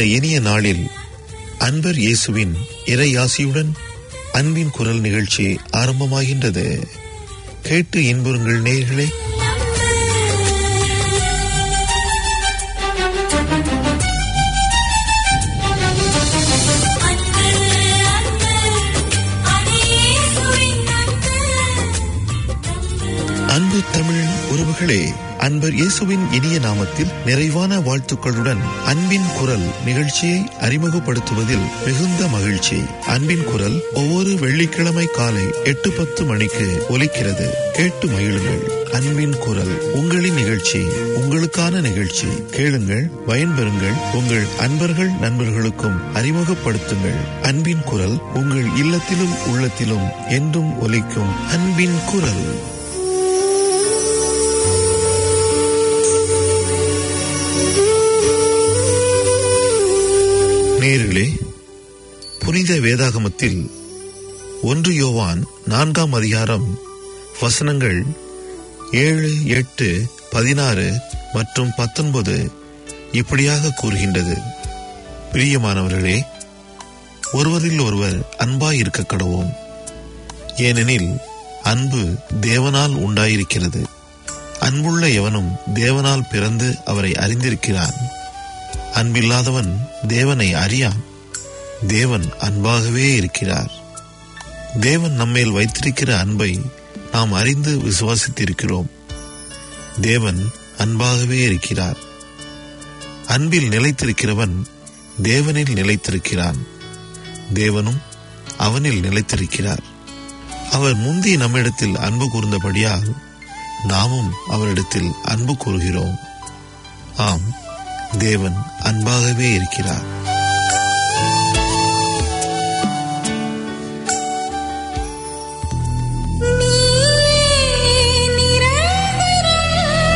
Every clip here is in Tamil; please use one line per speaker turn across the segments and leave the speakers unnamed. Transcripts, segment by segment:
இனிய நாளில் அன்பர் இயேசுவின் இறையாசியுடன் அன்பின் குரல் நிகழ்ச்சி ஆரம்பமாகின்றது கேட்டு இன்புறுங்கள் நேயர்களே
அன்பு அன்பு அடியேசுவின் அன்பு
அன்பு தமிழ் உறவுகளே அன்பர் இயேசுவின் இனிய நாமத்தில் நிறைவான வாழ்த்துக்களுடன் அன்பின் குரல் நிகழ்ச்சியை அறிமுகப்படுத்துவதில் மிகுந்த மகிழ்ச்சி அன்பின் குரல் ஒவ்வொரு வெள்ளிக்கிழமை காலை எட்டு பத்து மணிக்கு ஒலிக்கிறது கேட்டு மகிழுங்கள் அன்பின் குரல் உங்களின் நிகழ்ச்சி உங்களுக்கான நிகழ்ச்சி கேளுங்கள் பயன்பெறுங்கள் உங்கள் அன்பர்கள் நண்பர்களுக்கும் அறிமுகப்படுத்துங்கள் அன்பின் குரல் உங்கள் இல்லத்திலும் உள்ளத்திலும் என்றும் ஒலிக்கும் அன்பின் குரல் நேர்களே புனித வேதாகமத்தில் ஒன்று யோவான் நான்காம் அதிகாரம் வசனங்கள் ஏழு எட்டு பதினாறு மற்றும் பத்தொன்பது இப்படியாக கூறுகின்றது பிரியமானவர்களே ஒருவரில் ஒருவர் அன்பாய் இருக்க கடவோம் ஏனெனில் அன்பு தேவனால் உண்டாயிருக்கிறது அன்புள்ள எவனும் தேவனால் பிறந்து அவரை அறிந்திருக்கிறான் அன்பில்லாதவன் தேவனை அறியான் தேவன் அன்பாகவே இருக்கிறார் தேவன் நம்மேல் வைத்திருக்கிற அன்பை நாம் அறிந்து விசுவாசித்திருக்கிறோம் தேவன் அன்பாகவே இருக்கிறார் அன்பில் நிலைத்திருக்கிறவன் தேவனில் நிலைத்திருக்கிறான் தேவனும் அவனில் நிலைத்திருக்கிறார் அவர் முந்தி நம்மிடத்தில் அன்பு கூர்ந்தபடியால் நாமும் அவரிடத்தில் அன்பு கூறுகிறோம் ஆம் தேவன் அன்பாகவே இருக்கிறார்
நீ நிரந்தரம்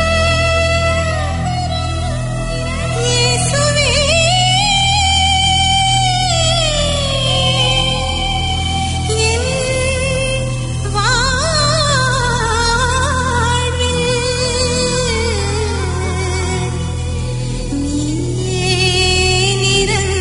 இயேசுவே என் வாழ்வில் நீயே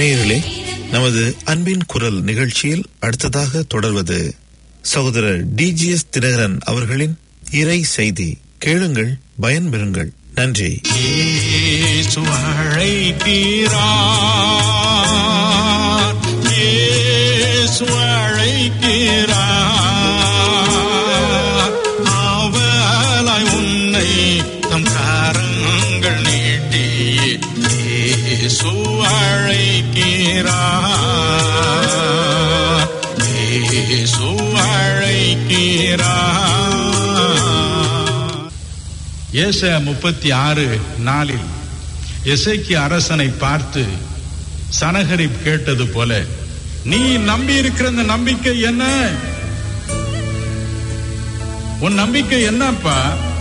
நேயர்களே நமது அன்பின் குரல் நிகழ்ச்சியில் அடுத்ததாக தொடர்வது சகோதரர் டிஜிஎஸ் தினகரன் அவர்களின் இறை செய்தி கேளுங்கள் பயன்பெறுங்கள் நன்றி
இயேசு அழைக்கிறார் இயேசு அழைக்கிறார் அவலாய் உன்னை தம் கரங்கள் நீட்டி இயேசு அழைக்கிறார் இயேசு அழைக்கிறார் ஏசாயா முப்பத்தி ஆறு நாளில் எசேக்கிய அரசனை பார்த்து சனகரிப் கேட்டது போல நீ நம்பி இருக்கிற இந்த நம்பிக்கை என்ன உன் நம்பிக்கை என்னப்பா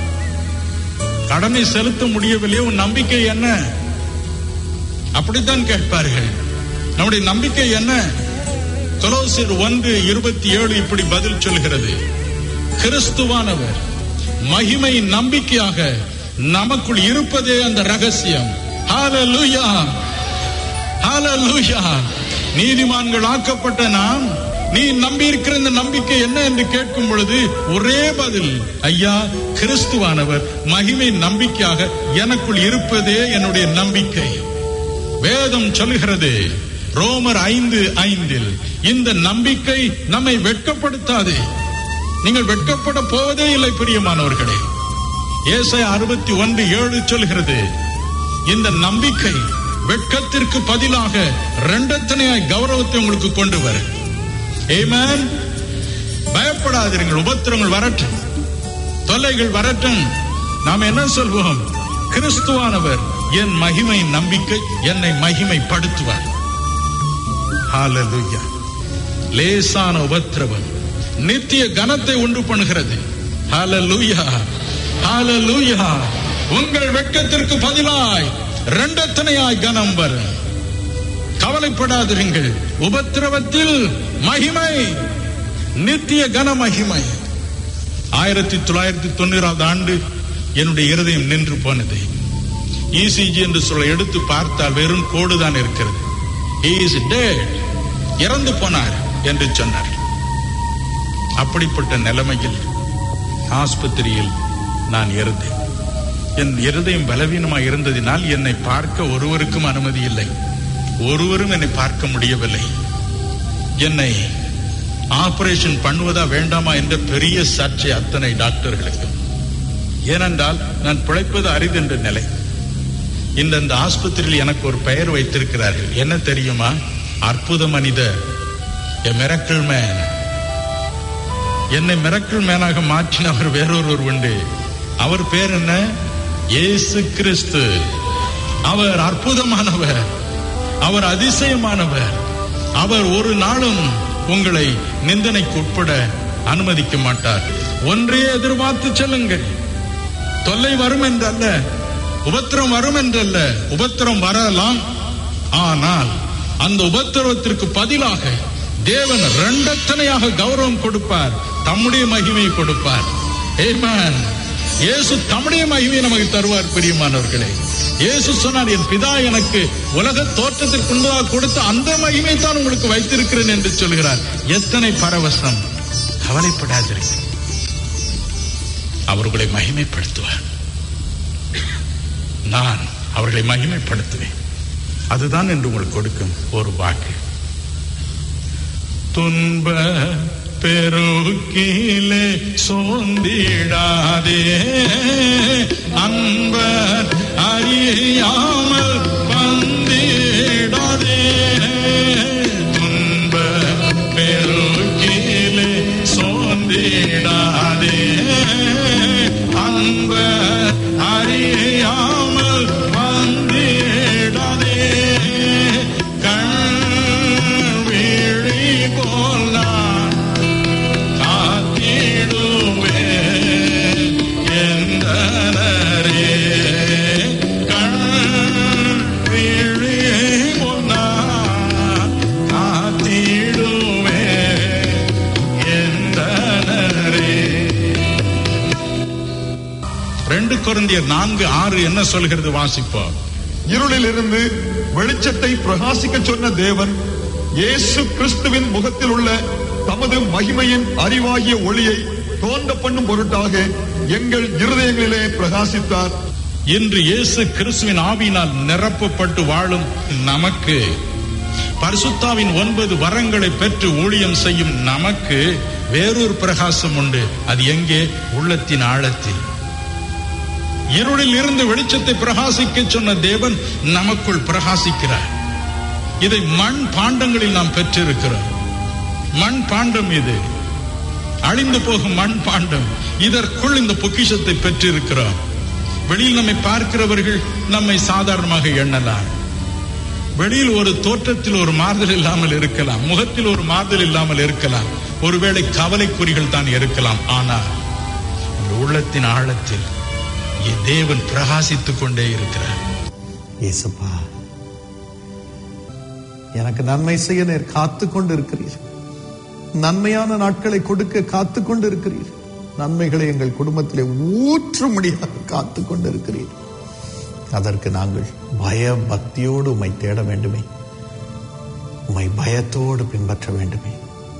கடனை செலுத்த முடியவில்லையே உன் நம்பிக்கை என்ன அப்படித்தான் கேட்பார்கள் நம்முடைய நம்பிக்கை என்ன கொலோசியர் ஒன்று இருபத்தி ஏழு இப்படி பதில் சொல்கிறது கிறிஸ்துவானவர் மகிமை நம்பிக்கையாக நமக்குள் இருப்பதே அந்த ரகசியம் ஹalleluya ஹalleluya நீதிமான்கள் ஆக்கப்பட்ட நாம் நீ நம்பி இருக்கிற இந்த நம்பிக்கை என்ன என்று கேட்கும் பொழுது ஒரே பதில் ஐயா கிறிஸ்துவானவர் மகிமை நம்பிக்கையாக எனக்குள் இருப்பதே என்னுடைய நம்பிக்கை வேதம் சொல்லுகிறது ரோமர் ஐந்து ஐந்தில் இந்த நம்பிக்கை நம்மை வெட்கப்படுத்தாது நீங்கள் வெட்கப்பட போவதே இல்லை பிரியமானவர்களே ஏசாயா அறுபத்தி ஒன்று ஏழு சொல்கிறது இந்த நம்பிக்கை வெட்கத்திற்கு பதிலாக ரெண்டத்தனையாய் கௌரவத்தை உங்களுக்கு கொண்டு வரும் ஏமேன் பயப்படாதீர்கள் உபத்திரங்கள் வரட்டும் தொல்லைகள் வரட்டும் நாம் என்ன சொல்வோம் கிறிஸ்துவானவர் என் மகிமை நம்பிக்கை என்னை மகிமைப்படுத்துவார் ஹalleluya லேசான உபத்திரவம் நித்திய கனத்தை உண்டு பண்ணுகிறது ஹalleluya ஹalleluya உங்கள் வெட்கத்திற்கு பதிலாய் இரண்டத்தனையாய் கனம் வரும் கவலைப்படாதிருங்கள் உபத்திரவத்தில் மகிமை நித்திய கன மகிமை ஆயிரத்தி தொள்ளாயிரத்தி தொண்ணூறாவது ஆண்டு என்னுடைய இருதயம் நின்று போனது இசிஜி என்று சொல்ல எடுத்து பார்த்தால் வெறும் கோடுதான் இருக்கிறது He is dead. இறந்து போனார் என்று சொன்னார் அப்படிப்பட்ட நிலைமையில் ஆஸ்பத்திரியில் நான் இருந்தேன் என் இருதயம் பலவீனமாக இருந்ததினால் என்னை பார்க்க ஒருவருக்கும் அனுமதி இல்லை ஒருவரும் என்னை பார்க்க முடியவில்லை என்னை ஆபரேஷன் பண்ணுவதா வேண்டாமா என்ற பெரிய சர்ச்சை அத்தனை டாக்டர்களுக்கு ஏனென்றால் நான் பிழைப்பது அரிதென்ற நிலை இந்த இந்த ஆஸ்பத்திரியில் எனக்கு ஒரு பெயர் வைத்திருக்கிறார்கள் என்ன தெரியுமா அற்புத மனிதர் எ மிரக்கிள் மேன் என்னை மிரக்கிள் மேனாக மாற்றினவர் வேறொருவர் உண்டு அவர் பேர் என்ன இயேசு கிறிஸ்து அவர் அற்புதமானவர் அவர் அதிசயமானவர் அவர் ஒரு நாளும் உங்களை நிந்தனைக்கு உட்பட அனுமதிக்க மாட்டார் ஒன்றே எதிர்பார்த்து செல்லுங்கள் தொல்லை வரும் என்றல்ல உபத்திரம் வரும் என்றல்ல உபத்திரம் வரலாம் ஆனால் அந்த உபத்திரவத்திற்கு பதிலாக தேவன் இரண்டத்தனையாக கௌரவம் கொடுப்பார் தம்முடைய மகிமையை கொடுப்பார் Amen. இயேசு தம்முடைய மகிமையை நமக்கு தருவார் பிரியமானவர்களே இயேசு சொன்னார் என் பிதா எனக்கு உலக தோற்றத்திற்கு முன்பதாக கொடுத்த அந்த மகிமை தான் உங்களுக்கு வைத்திருக்கிறேன் என்று சொல்கிறார் எத்தனை பரவசம் கவலைப்படாதீர்கள் அவர்களை மகிமைப்படுத்துவார் நான் அவர்களை மகிமைப்படுத்துவேன் அதுதான் என்று உங்களுக்கு கொடுக்கும் ஒரு வாக்கு துன்ப பெருக்கிலே சோந்திடாதே அன்பர் அறியாமல் வந்திடாதே துன்ப பெருக்கிலே சோந்திடாதே அன்பர் அறியாமல் வந்திடாதே கண் விழி போல் நான் காத்திடுவே எந்தனரே கண் விழி போல் நான் காத்திடுவே எந்தனரே ரெண்டு குருந்தியர் நான்கு ஆறு என்ன சொல்கிறது வாசிப்போம்
இருளில் இருந்து வெளிச்சத்தை பிரகாசிக்க சொன்ன தேவன் இயேசு கிறிஸ்துவின் முகத்தில் உள்ள தமது மகிமையின் அறிவாகிய ஒளியை தோன்ற பண்ணும் பொருட்டாக எங்கள் இருதயங்களிலே பிரகாசித்தார்
இன்று இயேசு கிறிஸ்துவின் ஆவியினால் நிரப்பப்பட்டு வாழும் நமக்கு பரிசுத்தாவின் ஒன்பது வரங்களை பெற்று ஊழியம் செய்யும் நமக்கு வேறொரு பிரகாசம் உண்டு அது எங்கே உள்ளத்தின் ஆழத்தில் இருளில் இருந்து வெளிச்சத்தை பிரகாசிக்க சொன்ன தேவன் நமக்குள் பிரகாசிக்கிறார் இதை மண் பாண்டங்களில் நாம் பெற்றிருக்கிறோம் மண் பாண்டம் இது அழிந்து போகும் மண் பாண்டம் இதற்குள் இந்த பொக்கிஷத்தை பெற்றிருக்கிறோம் வெளியில் நம்மை பார்க்கிறவர்கள் நம்மை சாதாரணமாக எண்ணலாம் வெளியில் ஒரு தோற்றத்தில் ஒரு மாறுதல் இல்லாமல் இருக்கலாம் முகத்தில் ஒரு மாறுதல் இல்லாமல் இருக்கலாம் ஒருவேளை கவலைக்குறிகள் தான் இருக்கலாம் ஆனால் உங்கள் உள்ளத்தின் ஆழத்தில் என் தேவன் பிரகாசித்துக் கொண்டே இருக்கிறார்
இயேசுப்பா எனக்கு நன்மை செய்ய நேர் காத்து கொண்டு இருக்கிறீர் நன்மையான நாட்களை கொடுக்க காத்து கொண்டு இருக்கிறீர் நன்மைகளை எங்கள் குடும்பத்திலே ஊற்றும்படியாக காத்து கொண்டு இருக்கிறீர் அதற்கு நாங்கள் பய பக்தியோடு உம்மை தேட வேண்டுமே உம்மை பயத்தோடு பின்பற்ற வேண்டுமே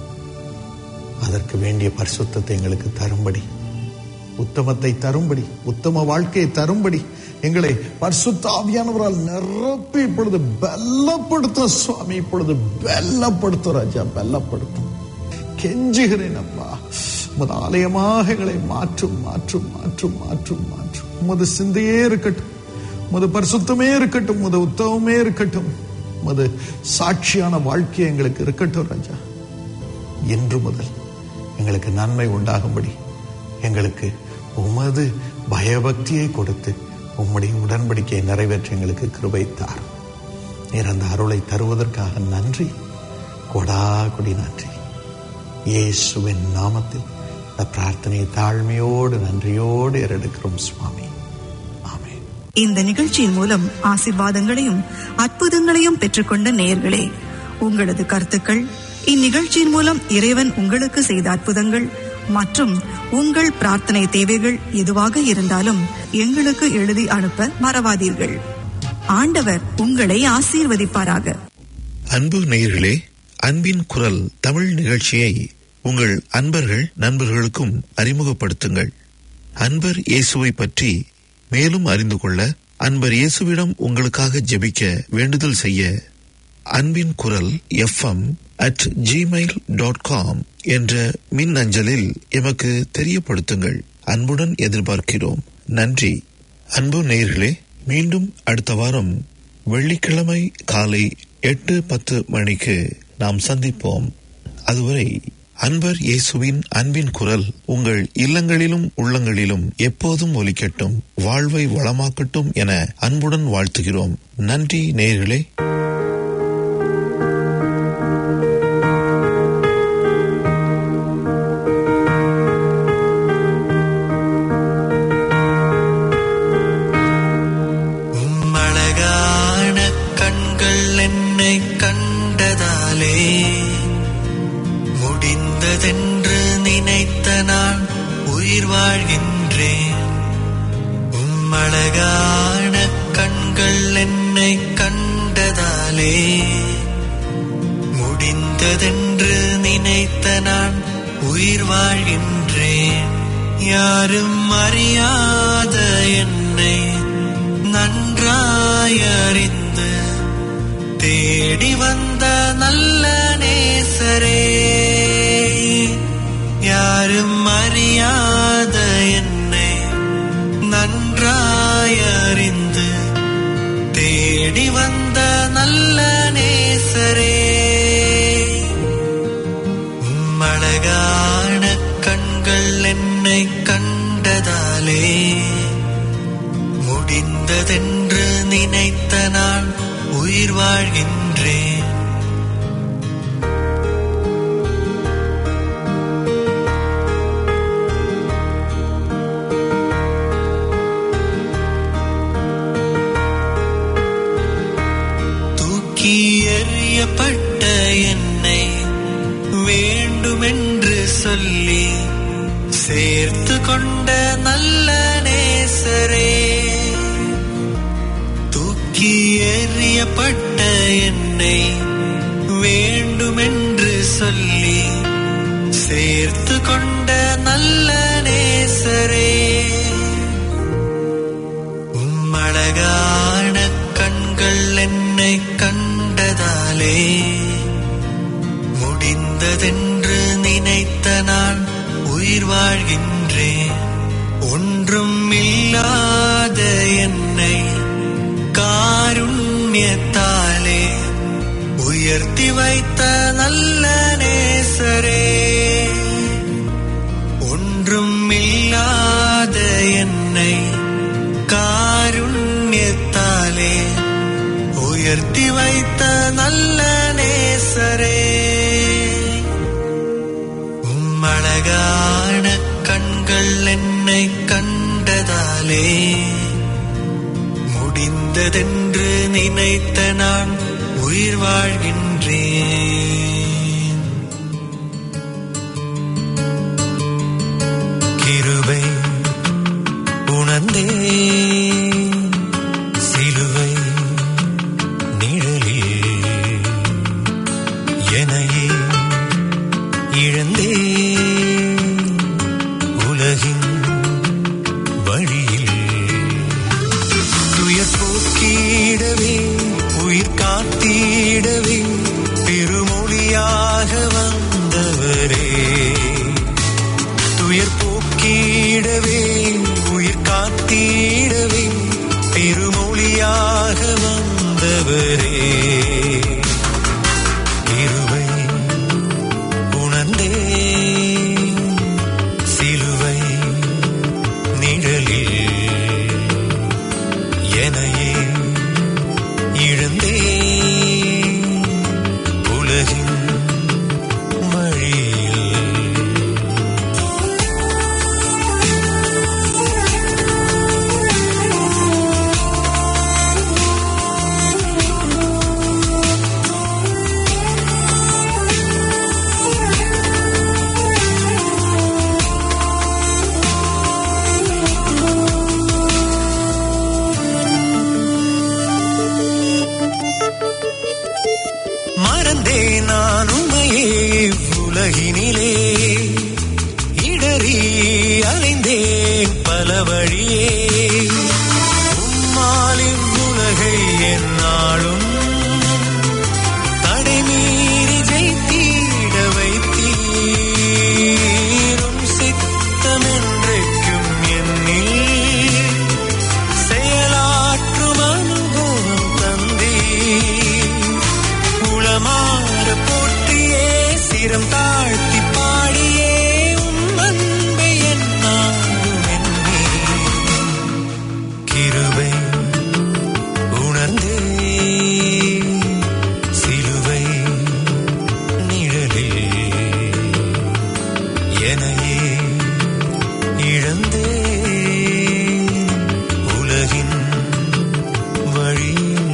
அதற்கு வேண்டிய பரிசுத்தத்தை எங்களுக்கு தரும்படி உத்தமத்தை தரும்படி உத்தம வாழ்க்கையை தரும்படி எங்களை பரிசுத்த ஆவியானவரால் நிரப்பி இப்பொழுது பலப்படுத்தும் சுவாமி இப்பொழுது பலப்படுத்தும் ராஜா பலப்படுத்தும் கெஞ்சுகிறேன் அப்பா உமது ஆலயமாக எங்களை மாற்றும் மாற்றும் மாற்றும் மாற்றும் மாற்றும் உமது சிந்தையே இருக்கட்டும் உமது பரிசுத்தமே இருக்கட்டும் உமது உத்தவமே இருக்கட்டும் உமது சாட்சியான வாழ்க்கை எங்களுக்கு இருக்கட்டும் ராஜா இன்று முதல் எங்களுக்கு நன்மை உண்டாகும்படி எங்களுக்கு உமது பயபக்தியை கொடுத்து உம்முடைய உடன்படிக்கையை நிறைவேற்ற எங்களுக்கு கிருபை தார் நீர் அந்த அருளை தருவதற்காக நன்றி கொடா கொடி நன்றி இயேசுவின் நாமத்தில் இந்த பிரார்த்தனை தாழ்மையோடு நன்றியோடு ஏறெடுக்கிறோம் சுவாமி ஆமென்
இந்த நிகழ்ச்சியின் மூலம் ஆசிர்வாதங்களையும் அற்புதங்களையும் பெற்றுக்கொண்ட நேயர்களே உங்களது கருத்துக்கள் இந்நிகழ்ச்சியின் மூலம் இறைவன் உங்களுக்கு செய்த அற்புதங்கள் மற்றும் உங்கள் பிரார்த்தனை தேவைகள் எதுவாக இருந்தாலும் எங்களுக்கு எழுதி அனுப்ப மறவாதீர்கள் ஆண்டவர் உங்களை ஆசீர்வதிப்பாராக
அன்பு நேயர்களே அன்பின் குரல் தமிழ் நிகழ்ச்சியை உங்கள் அன்பர்கள் நண்பர்களுக்கும் அறிமுகப்படுத்துங்கள் அன்பர் இயேசுவை பற்றி மேலும் அறிந்து கொள்ள அன்பர் இயேசுவிடம் உங்களுக்காக ஜெபிக்க வேண்டுதல் செய்ய அன்பின் குரல் FM at gmail dot com என்ற மின் அஞ்சலில் எமக்கு தெரியப்படுத்துங்கள் அன்புடன் எதிர்பார்க்கிறோம் நன்றி அன்பு நேயர்களே மீண்டும் அடுத்த வாரம் வெள்ளிக்கிழமை காலை எட்டு பத்து மணிக்கு நாம் சந்திப்போம் அதுவரை அன்பர் இயேசுவின் அன்பின் குரல் உங்கள் இல்லங்களிலும் உள்ளங்களிலும் எப்போதும் ஒலிக்கட்டும் வாழ்வை வளமாக்கட்டும் என அன்புடன் வாழ்த்துகிறோம் நன்றி நேயர்களே
உம்மழகான கண்கள் என்னை கண்டதாலே முடிந்ததென்று நினைத்த நான் உயிர் வாழ்கின்றேன் உம்மழகான கண்கள் என்னை கண்டதாலே முடிந்ததென்று நினைத்த நான் உயிர் வாழ்கின்றேன் யாரும் அறியாத என்னை நன்றாய் அறிந்து தேடி வந்த நல்ல நேசரே யாரும் அறியாத என்னை நன்றாய் அறிந்து தேடி வந்த நல்ல நேசரே உம்மழகான கண்கள் என்னை கண்டதாலே முடிந்ததென்று நினைத்த நான் உயிர் வாழ்கின்றேன் தூக்கி எறியப்பட்ட என்னை வேண்டுமென்று சொல்லி சேர்த்து கொண்ட நல்ல நேசரே தூக்கி எறியப்பட்ட என்னை வேண்டுமென்று சொல்லி சேர்த்து கொண்ட நல்ல நேசரே உம்மழகான கண்கள் என்னை கண்டதாலே முடிந்ததென்று நினைத்த நான் உயிர் வாழ்கின்றேன் ஒன்றும் இல்லாத என்னை காருண்யத்தாலே உயர்த்தி வைத்த நல்ல நேசரே ஒன்றும் இல்லாத என்னை காருண்யத்தாலே உயர்த்தி வைத்த நல்ல நேசரே உம்மழகான கண்கள் என்னை கண்டதாலே முடிந்ததென்று நினைத்த நான் உயிர் வாழ்கின்றேன் கிருபை உணர்ந்தேன் சிலுவை நிழலில் எனையே இழந்தேன் உலகின் வழியில் துயர் போக்கிடவே உயிர் காத்திடவே திருமொழியாக வந்தவரே துயர் போக்கிடவே உயிர் காத்திடவே திருமொழியாக வந்தவரே இருவை உணர்ந்தே சிலுவை நிழலில் எனையே இழந்தே உலகின் வழியில் மறந்தே நான் உண்மையே உலகினிலே இடறி அலைந்தேன் பல வழியே உம்மால் இவ்வுலகை என்னாலும் தடை மீறி ஜெயித்தீட வைத்தீரும் சித்தம் என்றைக்கும் என்னில் செயலாற்றும் அனுபவம் தந்தீர் உளமாற போற்றியே சிரம் தாழ்த்தி பாடியே உம் அன்பை என்னாலும் எண்ணி கிருபை உணர்ந்தே சிலுவை நிழலில் எனையே இழந்தே உலகின் வழியில்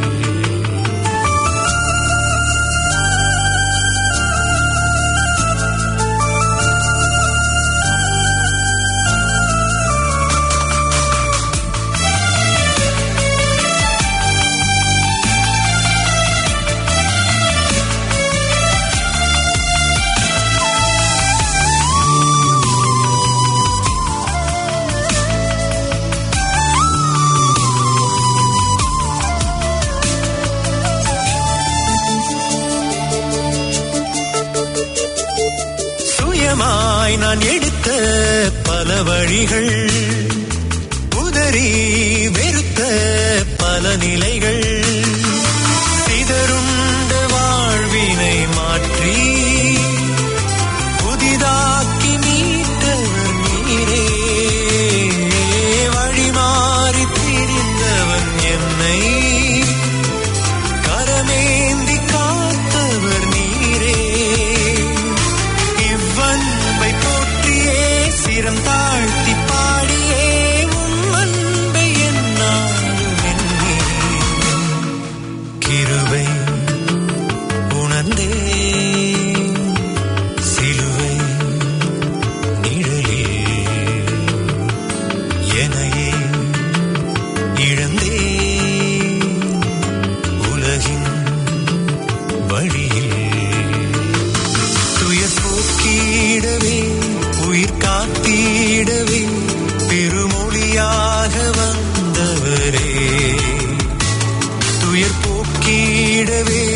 சுயமாய் நான் எடுத்த பல வழிகள் உதறி வெறுத்த பல நிலைகள் சிதறுண்ட வாழ்வினை மாற்றி புதிதாக்கி மீட்டவர் நீரே வழி மாறி திரிந்தவன் என்னை கரமேந்தி காத்தவர் நீரே இவ்வன்பை போற்றியே சிரம் தாழ்த்தி பாடியே உம் அன்பை என்னாலும் எண்ணி கிருபை உணர்ந்தே சிலுவை நிழலில் எனையே இழந்தே வேண்டியவே